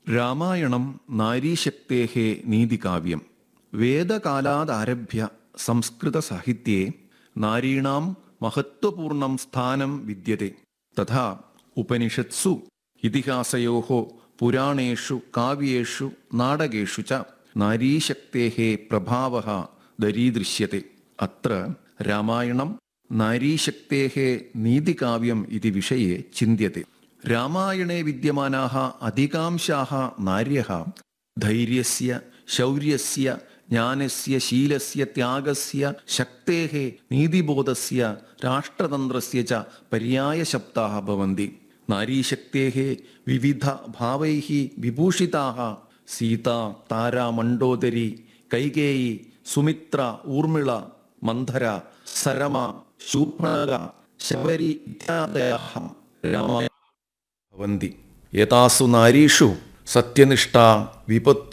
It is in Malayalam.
രാമായണം നാരീശക്തേः നീതികാവ്യം വേദകാലാദാരഭ്യ സംസ്കൃതസാഹിത്ये നാരീണാം മഹത്വപൂർണം സ്ഥാനം വിദ്യത്തെ തഥാ ഉപനിഷത്സു ഇതിഹാസയോः പുരാണേഷു കാവ്യേഷു നാടകേഷു ച നാരീശക്തേः പ്രഭാവः ദരീദൃശ്യത്തെ അത്ര രാമായണം നാരീശക്തേः നീതികാവ്യം ഇതി വിഷये ചിന്ത്യത്തെ രാമായണേ വിദ്യമാനാः അധികാംശാः നാര്യः ധൈര്യस्य ശൗര്യस्य ജ്ഞാനस्य ശീലस्य ത്യാഗस्य ശക്തേः നീതിബോധस्य രാഷ്ട്രതന്ത്രस्य च पर्यायशब्दाः भवन्ति नारीशक्तेः विविधभावैः विभूषिताः सीता तारा मण्डोदरी कैकेयी സുമിത്ര ഊർമിള മന്ധര സരമ ശൂർപ്പണക ശബരി ഇത്യാദയഃ രാമായണ ഭവന്തി ഏതാസു നാരീഷു സത്യനിഷ്ഠ വിപത്തി